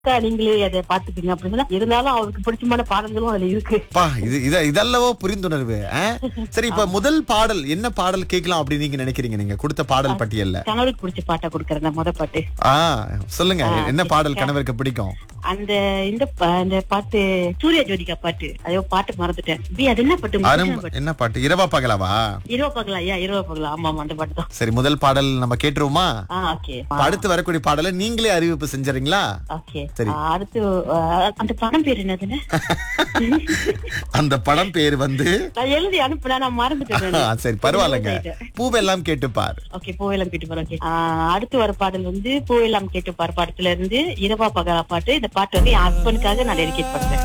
அக்கா நீங்களே அதை பாத்துக்கீங்க அப்படின்னு சொன்னா இருந்தாலும் அவருக்கு பிடிச்சமான பாடல்களும் அதுல இருக்கு பா இது இத இதல்லவோ புரிந்துணர்வு ஆ? சரி இப்ப முதல் பாடல் என்ன பாடல் கேட்கலாம் அப்படின்னு நீங்க நினைக்கிறீங்க நீங்க கொடுத்த பாடல் பட்டியல்ல கணவருக்கு பிடிச்ச பாட்டா கொடுக்கறேன் அந்த முத பாட்டு ஆ சொல்லுங்க என்ன பாடல் கணவருக்கு பிடிக்கும் அந்த இந்த பா- அந்த பாட்டு சூர்யா ஜோதிகா பாட்டு ஐயோ பாட்டு மறந்துட்டேன் பி அது என்ன பாட்டு அரும் முக்கியமான பாட்டு என்ன பாட்டு இரவா பகலாவா இரவா பகலா ஐயா இரவா பகலா ஆமா ஆமா அந்த பாட்டு தான் சரி முதல் பாடல் நம்ம கேட்டுருவோமா ஆ ஓகே இப்ப அடுத்து வரக்கூடிய பாடலை நீங்களே அறிவிப்பு செஞ்சறீங்களா ஓகே சரி. அடுத்து ஆ, அந்த படம் பேர் என்னதுன்னு அந்த படம் பேர் வந்து நான் எழுதி அனுப்புனா நான் மறந்துட்டேன் ஆ, சரி பரவாயில்லைங்க பூவெல்லாம் கேட்டுப்பார் ஓகே பூவெல்லாம் கேட்டு பாரு ஓகே அடுத்து வர பாடல் வந்து பூவெல்லாம் கேட்டு பாரு படத்துல இருந்து இரவா பகலா பாட்டு இந்த பாட்டு வந்து என் ஹஸ்பண்டுக்காக நான் டெடிகேட் பண்றேன்